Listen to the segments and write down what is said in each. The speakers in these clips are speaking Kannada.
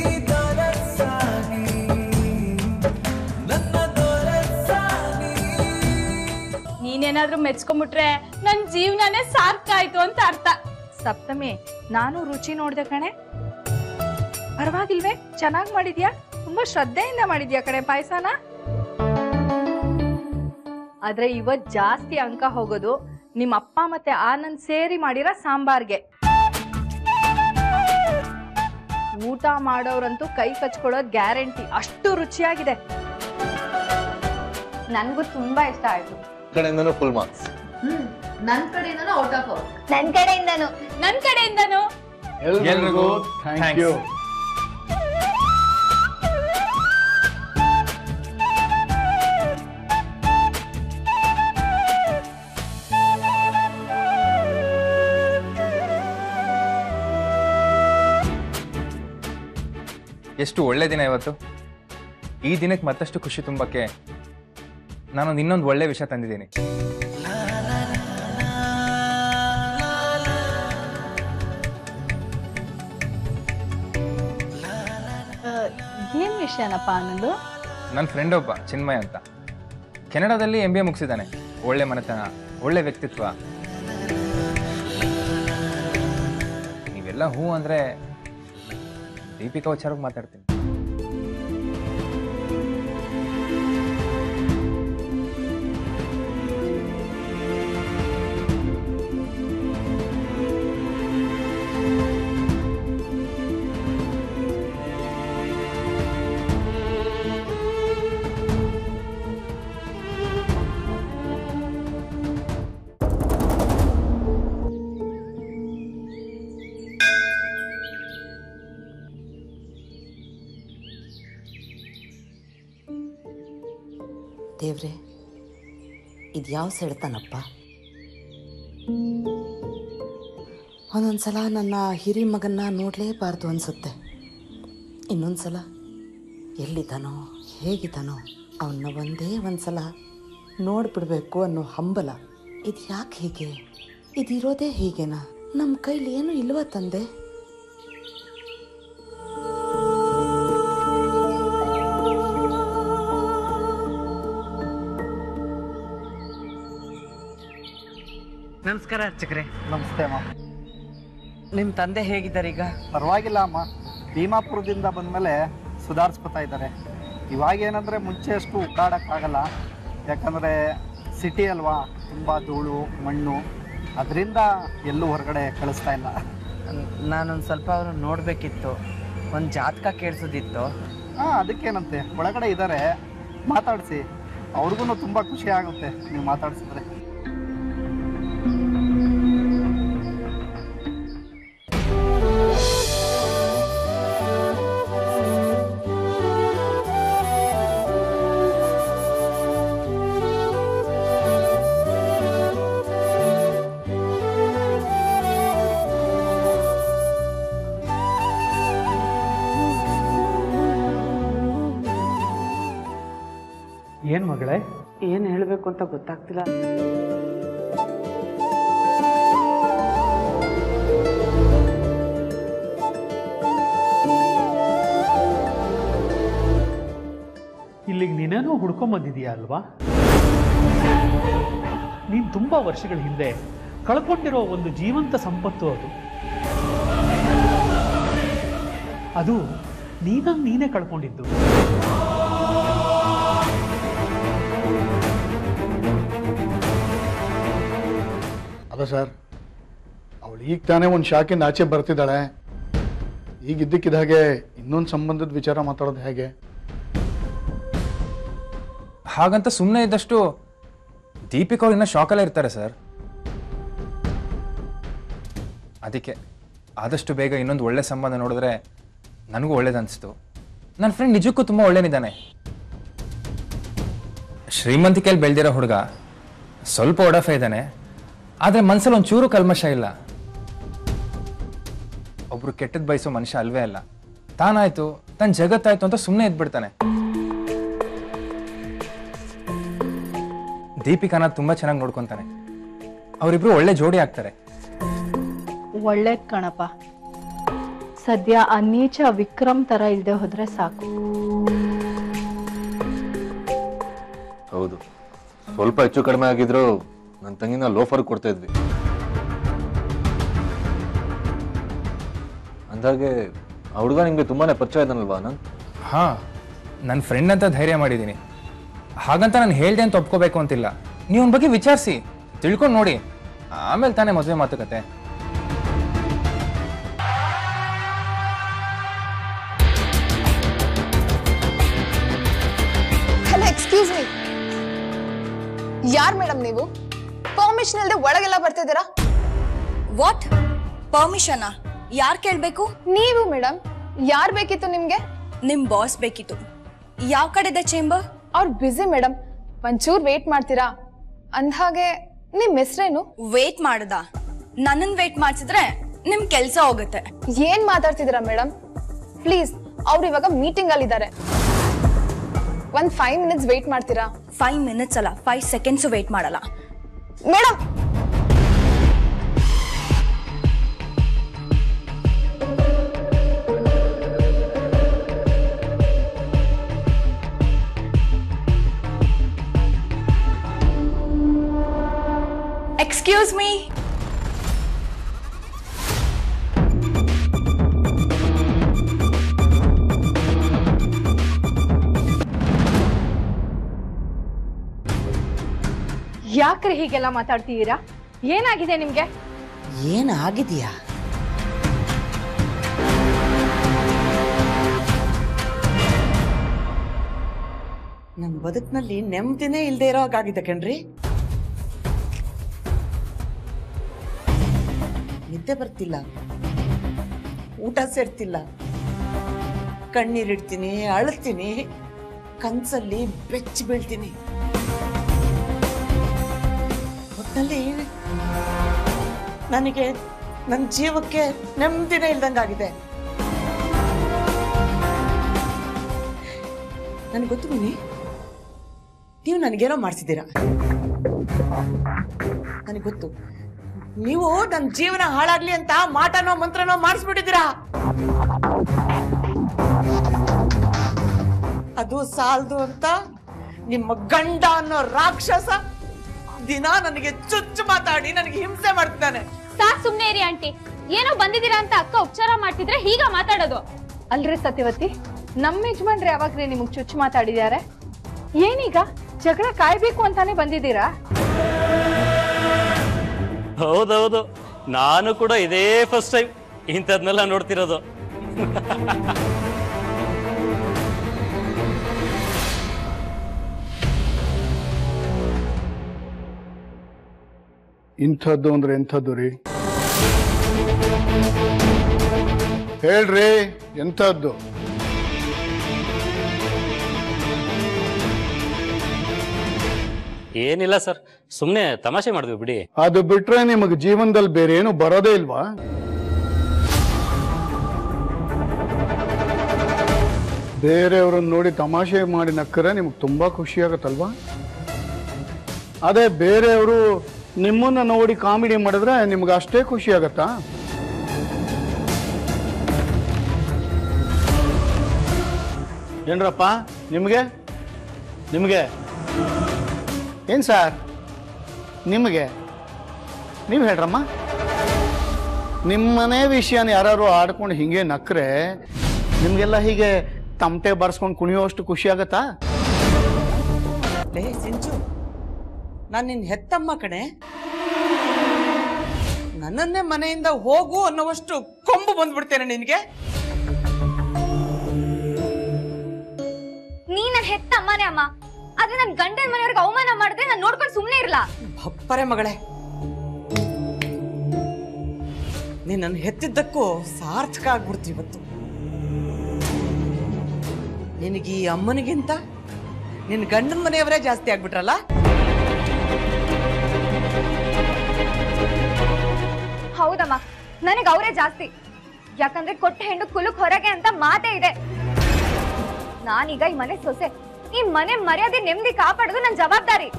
ದೊರಸಾನಿ ನನ್ನ ದೊರಸಾನಿ ನೀನೇನಾದ್ರೂ ಮೆಚ್ಕೊಂಡ್ಬಿಟ್ರೆ ನನ್ ಜೀವನನೇ ಸಾರ್ಥಾಯ್ತು ಅಂತ ಅರ್ಥ ಸಪ್ತಮಿ ನಾನು ರುಚಿ ನೋಡ್ದೆ ಕಣೆ ಪರವಾಗಿಲ್ವೇ ಚೆನ್ನಾಗಿ ಮಾಡಿದ್ಯಾ ತುಂಬಾ ಶ್ರದ್ಧೆಯಿಂದ ಮಾಡಿದ್ಯಾ ಕಣೆ ಪಾಯಸನ ಆದ್ರೆ ಇವತ್ ಜಾಸ್ತಿ ಅಂಕ ಹೋಗೋದು ನಿಮ್ಮ ಅಪ್ಪ ಮತ್ತೆ ಆನಂದ್ ಸೇರಿ ಮಾಡಿರೋ ಸಾಂಬಾರ್ಗೆ ಊಟ ಮಾಡೋರಂತೂ ಕೈ ಕಚ್ಕೊಳ್ಳೋದ್ ಗ್ಯಾರಂಟಿ ಅಷ್ಟು ರುಚಿಯಾಗಿದೆ ನನ್ಗೂ ತುಂಬಾ ಇಷ್ಟ ಆಯ್ತು ಕಡೆಯಿಂದನೂ ಫುಲ್ ಮಾರ್ಕ್ಸ್ ನನ್ ಕಡೆಯಿಂದನೂ ಔಟ್ ಆಫ್ ನನ್ ಕಡೆಯಿಂದನು ನನ್ ಕಡೆಯಿಂದನು ಎಲ್ರಿಗೂ ಥ್ಯಾಂಕ್ ಯು ಎಷ್ಟು ಒಳ್ಳೆ ದಿನ ಇವತ್ತು ಈ ದಿನಕ್ಕೆ ಮತ್ತಷ್ಟು ಖುಷಿ ತುಂಬಕ್ಕೆ ನಾನೊಂದು ಇನ್ನೊಂದು ಒಳ್ಳೆ ವಿಷಯ ತಂದಿದ್ದೀನಿ ಏನ್ ವಿಷಯನಪ್ಪ ಆನಂದು ನನ್ನ ಫ್ರೆಂಡ್ ಒಬ್ಬ ಚಿನ್ಮಯ್ ಅಂತ ಕೆನಡಾದಲ್ಲಿ ಎಂ ಬಿ ಎ ಮುಗಿಸಿದ್ದಾನೆ ಒಳ್ಳೆ ಮನೆತನ ಒಳ್ಳೆ ವ್ಯಕ್ತಿತ್ವ ನೀವೆಲ್ಲ ಹೂ ಅಂದ್ರೆ ದೀಪಿಕಾ ವಿಚಾರಕ್ಕೆ ಮಾತಾಡ್ತೀನಿ ದೇವ್ರೆ ಇದು ಯಾವ ಸೆಳೆತನಪ್ಪ ಒಂದೊಂದ್ಸಲ ನನ್ನ ಹಿರಿ ಮಗನ್ನ ನೋಡಲೇಬಾರ್ದು ಅನಿಸುತ್ತೆ ಇನ್ನೊಂದ್ಸಲ ಎಲ್ಲಿದ್ದಾನೋ ಹೇಗಿದ್ದಾನೋ ಅವನ್ನ ಒಂದೇ ಒಂದ್ಸಲ ನೋಡ್ಬಿಡ್ಬೇಕು ಅನ್ನೋ ಹಂಬಲ ಇದು ಯಾಕೆ ಹೀಗೆ ಇದಿರೋದೇ ಹೀಗೇನಾ ನಮ್ಮ ಕೈಲಿ ಏನೂ ಇಲ್ವಾ ತಂದೆ ನಮಸ್ಕಾರ ಅರ್ಚಕ್ರೆ ನಮಸ್ತೆ ಅಮ್ಮ ನಿಮ್ಮ ತಂದೆ ಹೇಗಿದ್ದಾರೆ ಈಗ ಪರವಾಗಿಲ್ಲ ಅಮ್ಮ ಭೀಮಾಪುರದಿಂದ ಬಂದಮೇಲೆ ಸುಧಾರಿಸ್ಕೊತಾ ಇದ್ದಾರೆ ಇವಾಗ ಏನಂದರೆ ಮುಂಚೆ ಅಷ್ಟು ಉದ್ದಾಡೋಕ್ಕಾಗಲ್ಲ ಯಾಕಂದರೆ ಸಿಟಿ ಅಲ್ವಾ ತುಂಬ ಧೂಳು ಮಣ್ಣು ಅದರಿಂದ ಎಲ್ಲೂ ಹೊರಗಡೆ ಕಳಿಸ್ತಾ ಇಲ್ಲ ನಾನೊಂದು ಸ್ವಲ್ಪ ಅವರು ನೋಡಬೇಕಿತ್ತು ಒಂದು ಜಾತಕ ಕೇಳಿಸೋದಿತ್ತು ಹಾಂ ಅದಕ್ಕೇನಂತೆ ಒಳಗಡೆ ಇದ್ದಾರೆ ಮಾತಾಡಿಸಿ ಅವ್ರಿಗೂ ತುಂಬ ಖುಷಿ ಆಗುತ್ತೆ ನೀವು ಮಾತಾಡಿಸಿದ್ರೆ ಏನು ಮಗಳೇ ಏನು ಹೇಳಬೇಕು ಅಂತ ಗೊತ್ತಾಗ್ತಿಲ್ಲ ಇಲ್ಲಿಗೆ ನೀನೇನೋ ಹುಡ್ಕೊಂಬಂದಿದೀಯ ಅಲ್ವಾ ನೀನು ತುಂಬ ವರ್ಷಗಳ ಹಿಂದೆ ಕಳ್ಕೊಂಡಿರೋ ಒಂದು ಜೀವಂತ ಸಂಪತ್ತು ಅದು ಅದು ನೀನಾಗ ನೀನೇ ಕಳ್ಕೊಂಡಿದ್ದು ಅಲ್ಲ ಸರ್ ಅವಳು ಈಗ ತಾನೇ ಒಂದು ಶಾಕಿಂದ ಆಚೆ ಬರ್ತಿದ್ದಾಳೆ ಈಗ ಇದ್ದಕ್ಕಿದ್ದ ಹಾಗೆ ಇನ್ನೊಂದು ಸಂಬಂಧದ ವಿಚಾರ ಮಾತಾಡೋದು ಹೇಗೆ ಹಾಗಂತ ಸುಮ್ಮನೆ ಇದ್ದಷ್ಟು ದೀಪಿಕಾ ಅವ್ರು ಇನ್ನೂ ಶಾಕಲ್ಲೇ ಇರ್ತಾರೆ ಸರ್ ಅದಕ್ಕೆ ಆದಷ್ಟು ಬೇಗ ಇನ್ನೊಂದು ಒಳ್ಳೆ ಸಂಬಂಧ ನೋಡಿದ್ರೆ ನನಗೂ ಒಳ್ಳೇದನ್ನಿಸ್ತು ನನ್ನ ಫ್ರೆಂಡ್ ನಿಜಕ್ಕೂ ತುಂಬ ಒಳ್ಳೇನಿದ್ದಾನೆ ಶ್ರೀಮಂತಿಕೆಯಲ್ಲಿ ಬೆಳೆದಿರೋ ಹುಡುಗ ಸ್ವಲ್ಪ ಒಡಫ ಇದ್ದಾನೆ ಆದರೆ ಮನಸ್ಸಲ್ಲಿ ಒಂಚೂರು ಕಲ್ಮಶ ಇಲ್ಲ ಒಬ್ರು ಕೆಟ್ಟದ್ ಬಯಸೋ ಮನುಷ್ಯ ಅಲ್ವೇ ಅಲ್ಲ ತಾನಾಯ್ತು ತನ್ನ ಜಗತ್ತಾಯ್ತು ಅಂತ ಸುಮ್ಮನೆ ಇದ್ಬಿಡ್ತಾನೆ ದೀಪಿಕಾನ ತುಂಬಾ ಚೆನ್ನಾಗಿ ನೋಡ್ಕೊಂತಾನೆ ಅವರಿಬ್ರು ಒಳ್ಳೆ ಜೋಡಿ ಆಗ್ತಾರೆ ಒಳ್ಳೇದ್ ಕಣಪ್ಪ ಸದ್ಯ ಆ ನೀಚ ವಿಕ್ರಮ್ ತರ ಇಲ್ದೆ ಹೋದ್ರೆ ಸಾಕು ಹೌದು ಸ್ವಲ್ಪ ಹೆಚ್ಚು ಕಡಿಮೆ ಆಗಿದ್ರು ನನ್ನ ತಂಗಿನ ಲೋಫರ್ ಕೊಡ್ತಾ ಇದ್ವಿ ಅಂದಾಗೆ ಆ ಹುಡುಗ ನಿಮಗೆ ತುಂಬಾನೇ ಪರಿಚಯ ಇದ್ದಾನಲ್ವಾ ನಾನು ಹಾ ನನ್ನ ಫ್ರೆಂಡ್ ಅಂತ ಧೈರ್ಯ ಮಾಡಿದ್ದೀನಿ ಹಾಗಂತ ನಾನು ಹೇಳ್ದೆ ಅಂತ ಒಪ್ಕೋಬೇಕು ಅಂತಿಲ್ಲ ನೀವು ಅವನ ಬಗ್ಗೆ ವಿಚಾರಿಸಿ ತಿಳ್ಕೊಂಡು ನೋಡಿ ಆಮೇಲೆ ತಾನೇ ಮದುವೆ ಮಾತುಕತೆ ಹಲೋ ಎಕ್ಸ್ಕ್ಯೂಸ್ ಮೀ ಯಾರ್ ಮೇಡಮ್ ನೀವು ಪರ್ಮಿಷನ್ ಇಲ್ಲದೆ ಒಳಗೆಲ್ಲ ಬರ್ತಿದ್ದೀರಾ ವಾಟ್ ಪರ್ಮಿಷನ್ ಯಾರ್ ಕೇಳ್ಬೇಕು ನೀವು ಮೇಡಮ್ ಯಾರ್ ಬೇಕಿತ್ತು ನಿಮ್ಗೆ ನಿಮ್ ಬಾಸ್ ಬೇಕಿತ್ತು ಯಾವ ಕಡೆ ಇದೆ ಚೇಂಬರ್ ಅವ್ರು ಬ್ಯುಸಿ ಮೇಡಮ್ ಒಂಚೂರ್ ವೇಟ್ ಮಾಡ್ತೀರಾ ಅಂದ್ಹಾಗೆ ನಿಮ್ ಹೆಸ್ರೇನು ವೇಟ್ ಮಾಡದ ನನ್ನನ್ ವೇಟ್ ಮಾಡ್ಸಿದ್ರೆ ನಿಮ್ ಕೆಲ್ಸ ಹೋಗುತ್ತೆ ಏನ್ ಮಾತಾಡ್ತಿದ್ದೀರಾ ಮೇಡಮ್ ಪ್ಲೀಸ್ ಅವ್ರು ಇವಾಗ ಮೀಟಿಂಗ್ ಅಲ್ಲಿ ಇದ್ದಾರೆ ಒಂದ್ ಫೈವ್ ಮಿನಿಟ್ಸ್ ವೇಟ್ ಮಾಡ್ತೀರಾ ಫೈವ್ ಮಿನಿಟ್ಸ್ ಅಲ್ಲ ಫೈವ್ ಸೆಕೆಂಡ್ಸ್ ವೇಟ್ ಮಾಡಲ್ಲ ಮೇಡಮ್ ಎಕ್ಸ್ಕ್ಯೂಸ್ ಮೀ ಯಾಕ್ರಿ ಹೀಗೆಲ್ಲ ಮಾತಾಡ್ತಿದ್ದೀರಾ ಏನಾಗಿದೆ ನಿಮ್ಗೆ ಏನಾಗಿದೆಯಾ ನನ್ನ ಬದುಕಿನಲ್ಲಿ ನೆಮ್ಮದಿನೇ ಇಲ್ಲದೆ ಇರೋ ಹಾಗಾಗಿದೆ ಕಣ್ರಿ ನಿದ್ದೆ ಬರ್ತಿಲ್ಲ ಊಟ ಸೇರ್ತಿಲ್ಲ ಕಣ್ಣೀರಿಡ್ತೀನಿ ಅಳ್ತೀನಿ ಕನ್ಸಲ್ಲಿ ಬೆಚ್ಚಿ ಬೀಳ್ತೀನಿ ಒಟ್ಟಲ್ಲಿ ನನಗೆ ನನ್ನ ಜೀವಕ್ಕೆ ನೆಮ್ಮದಿನೇ ಇಲ್ದಂಗಾಗಿದೆ ನನಗೆ ಗೊತ್ತು ಮಿನಿ ನೀವು ನನಗೇನೋ ಮಾಡಿಸಿದ್ದೀರಾ ನನಗೆ ಗೊತ್ತು ನೀವು ನನ್ನ ಜೀವನ ಹಾಳಾಗ್ಲಿ ಅಂತ ಮಾಟನೋ ಮಂತ್ರನೋ ಮಾಡಿಸ್ಬಿಟ್ಟಿದ್ದೀರಾ ಅದು ಸಾಲದು ಅಂತ ನಿಮ್ಮ ಗಂಡ ಅನ್ನೋ ರಾಕ್ಷಸ ದಿನ ನನಗೆ ಚುಚ್ಚು ಮಾತಾಡಿ ನನಗೆ ಹಿಂಸೆ ಮಾಡ್ತಿದ್ದಾನೆ ಸಾಕ್ ಸುಮ್ನೆ ಇರಿ ಆಂಟಿ ಏನೋ ಬಂದಿದ್ದೀರಾ ಅಂತ ಅಕ್ಕ ಉಪಚಾರ ಮಾಡ್ತಿದ್ರೆ ಹೀಗ ಮಾತಾಡೋದು ಅಲ್ರಿ ಸತ್ಯವತಿ ನಮ್ಮ ಯಜಮಾನ್ರು ಯಾವಾಗ್ರಿ ನಿಮಗ್ ಚುಚ್ಚು ಮಾತಾಡಿದ್ದಾರೆ ಏನೀಗ ಜಗಳ ಕಾಯ್ಬೇಕು ಅಂತಾನೆ ಬಂದಿದ್ದೀರಾ ಹೌದೌದು ನಾನು ಕೂಡ ಇದೇ ಫಸ್ಟ್ ಟೈಮ್ ಇಂಥದ್ನೆಲ್ಲ ನೋಡ್ತಿರೋದು ಇಂಥದ್ದು ಅಂದ್ರೆ ಎಂಥದ್ದು ರೀ ಹೇಳ್ರಿ ಎಂಥದ್ದು ಏನಿಲ್ಲ ಸರ್ ಸುಮ್ಮನೆ ತಮಾಷೆ ಮಾಡಿದ್ವಿ ಬಿಡಿ ಅದು ಬಿಟ್ರೆ ನಿಮಗೆ ಜೀವನದಲ್ಲಿ ಬೇರೆ ಏನು ಬರೋದೇ ಇಲ್ವಾ ಬೇರೆಯವ್ರನ್ನ ನೋಡಿ ತಮಾಷೆ ಮಾಡಿ ನಕ್ಕರೆ ನಿಮಗೆ ತುಂಬಾ ಖುಷಿ ಆಗುತ್ತಲ್ವಾ ಅದೇ ಬೇರೆಯವರು ನಿಮ್ಮನ್ನ ನೋಡಿ ಕಾಮಿಡಿ ಮಾಡಿದ್ರೆ ನಿಮ್ಗೆ ಅಷ್ಟೇ ಖುಷಿ ಆಗತ್ತಾ ಏನ್ರಪ್ಪ ನಿಮಗೆ ನಿಮಗೆ ಏನು ಸರ್ ನಿಮಗೆ ನೀವು ಹೇಳ್ರಮ್ಮ ನಿಮ್ಮನೇ ವಿಷಯನ ಯಾರು ಆಡ್ಕೊಂಡು ಹಿಂಗೆ ನಕ್ರೆ ನಿಮಗೆಲ್ಲ ಹೀಗೆ ತಮಟೆ ಬರ್ಸ್ಕೊಂಡು ಕುಣಿಯೋಷ್ಟು ಖುಷಿ ಆಗತ್ತಾ ಲೇ ಸಿಂಚು ನಾನು ನಿನ್ನ ಹೆತ್ತಮ್ಮ ಕಣೆ ನನ್ನನ್ನೇ ಮನೆಯಿಂದ ಹೋಗು ಅನ್ನೋವಷ್ಟು ಕೊಂಬು ಬಂದ್ಬಿಡ್ತೇನೆ ನಿನಗೆ ನೀ ನನ್ ಹೆತ್ತ ಅಮ್ಮನೇ ಅಮ್ಮ ಆದ್ರೆ ನನ್ ಗಂಡನ ಮನೆಯವ್ರಿಗೆ ಅವಮಾನ ಮಾಡಿದ್ರೆ ನಾನು ನೋಡ್ಕೊಂಡು ಸುಮ್ನೆ ಇರಲ್ಲ ಭಪ್ಪರೆ ಮಗಳೇ ನೀನ್ ನನ್ನ ಹೆತ್ತಿದ್ದಕ್ಕೂ ಸಾರ್ಥಕ ಆಗ್ಬಿಡ್ತು ಇವತ್ತು ನಿನಗೆ ಈ ಅಮ್ಮನಿಗಿಂತ ನಿನ್ನ ಗಂಡನ ಮನೆಯವರೇ ಜಾಸ್ತಿ ಆಗ್ಬಿಟ್ರಲ್ಲ ಹೌದಮ್ಮ ನನಗ್ ಅವರೇ ಜಾಸ್ತಿ ಯಾಕಂದ್ರೆ ಕೊಟ್ಟ ಹೆಣ್ಣು ಕುಲುಕ್ ಹೊರಗೆ ಅಂತ ಮಾತೇ ಇದೆ ನಾನೀಗ ಈ ಮನೆ ಸೊಸೆ ಈ ಮನೆ ಮರ್ಯಾದೆ ನೆಮ್ಮದಿ ಕಾಪಾಡೋದು ನನ್ ಜವಾಬ್ದಾರಿ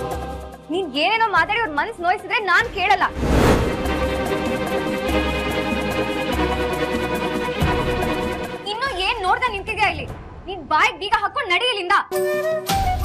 ನೀನ್ ಏನೇನೋ ಮಾತಾಡಿ ಅವ್ರ ಮನ್ಸ್ ನೋಯಿಸಿದ್ರೆ ನಾನ್ ಕೇಳಲ್ಲ ಇಲ್ಲಿ ನೀನ್ ಬಾಯ್ ಬೀಗ ಹಾಕೊಂಡ್ ನಡಿಯಲಿಂದ